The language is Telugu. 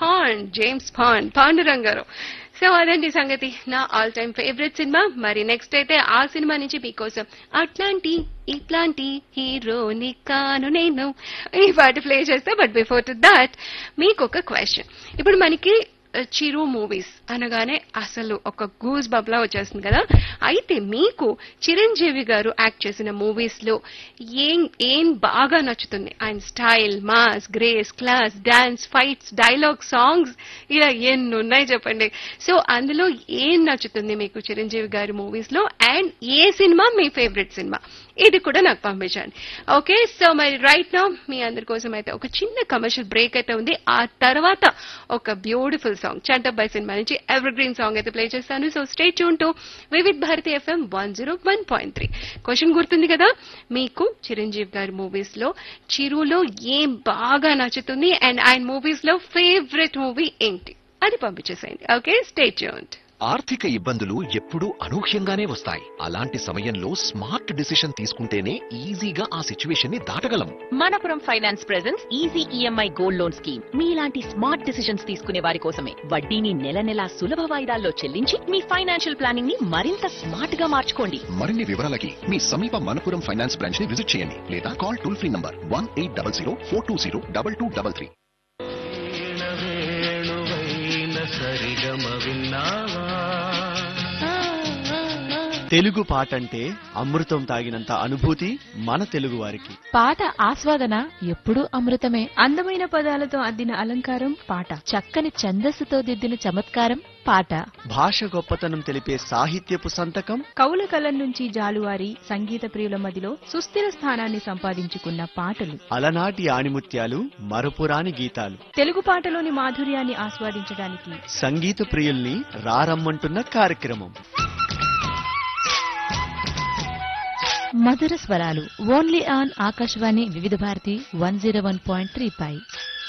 పాండ్ జేమ్స్ పాండ్ పాండురంగ్ గారు సో అదండి సంగతి నా ఆల్ టైమ్ ఫేవరెట్ సినిమా మరి నెక్స్ట్ అయితే ఆ సినిమా నుంచి మీకోసం అట్లాంటి ఇట్లాంటి హీరోని కాను నేను ఈ పాట ప్లే చేస్తా బట్ బిఫోర్ టు దాట్ మీకు ఒక క్వశ్చన్ ఇప్పుడు మనకి ఆ, చిరు మూవీస్ అనగానే అసలు ఒక గూస్ బబ్లా వచ్చేస్తుంది కదా అయితే మీకు చిరంజీవి గారు యాక్ట్ చేసిన మూవీస్ లో ఏం ఏం బాగా నచ్చుతుంది ఆయన style mass grace class dance fights dialogue songs ఇలా ఎన్ని ఉన్నాయి చెప్పండి సో అందులో ఏం నచ్చుతుంది మీకు చిరంజీవి గారి మూవీస్ లో అండ్ ఏ సినిమా మీ ఫేవరెట్ సినిమా ఇది కూడా నాకు పంపించండి ఓకే సో మరి రైట్ నౌ మీ అందరి కోసం అయితే ఒక చిన్న కమర్షియల్ బ్రేక్ అయితే ఉంది ఆ తర్వాత ఒక బ్యూటిఫుల్ సాంగ్ చంటబ్బాయ్ సినిమా నుంచి ఎవర్ గ్రీన్ సాంగ్ అయితే ప్లే చేస్తాను so stay tuned to Vividh Bharati FM one zero one point three question గుర్తుంది కదా మీకు చిరంజీవి గారి మూవీస్ లో చిరులో ఏం బాగా నచ్చుతుంది అండ్ ఆయన మూవీస్ లో ఫేవరెట్ మూవీ ఏంటి అది పంపించేసేయండి ఓకే స్టే ట్యూన్డ్ ఆర్థిక ఇబ్బందులు ఎప్పుడూ అనూహ్యంగానే వస్తాయి అలాంటి సమయంలో స్మార్ట్ డిసిషన్ తీసుకుంటేనే ఈజీగా ఆ సిచ్యువేషన్ ని దాటగలం Manappuram finance presents easy EMI gold loan scheme మీలాంటి స్మార్ట్ డిసిషన్స్ తీసుకునే వారి కోసమే వడ్డీని నెల నెలా సులభ వాయిదాల్లో చెల్లించి మీ ఫైనాన్షియల్ ప్లానింగ్ ని మరింత స్మార్ట్ గా మార్చుకోండి మరిన్ని వివరాలకి మీ సమీప మనపురం ఫైనాన్స్ బ్రాంచ్ ని విజిట్ చేయండి లేదా call toll free number one eight double zero four two zero double two double three వేణువైన సరిగమ విన్నావా తెలుగు పాట అంటే అమృతం తాగినంత అనుభూతి మన తెలుగు వారికి పాట ఆస్వాదన ఎప్పుడూ అమృతమే అందమైన పదాలతో అద్దిన అలంకారం పాట చక్కని ఛందస్సుతో దిద్దిన చమత్కారం పాట భాష గొప్పతనం తెలిపే సాహిత్యపు సంతకం కవుల కలం నుంచి జాలువారి సంగీత ప్రియుల మదిలో సుస్థిర స్థానాన్ని సంపాదించుకున్న పాటలు అలనాటి ఆణిముత్యాలు మరపురాని గీతాలు తెలుగు పాటలోని మాధుర్యాన్ని ఆస్వాదించడానికి సంగీత ప్రియుల్ని రారమ్మంటున్న కార్యక్రమం మధుర స్వరాలు only on Akashvani Vividh Bharati one zero one point three pi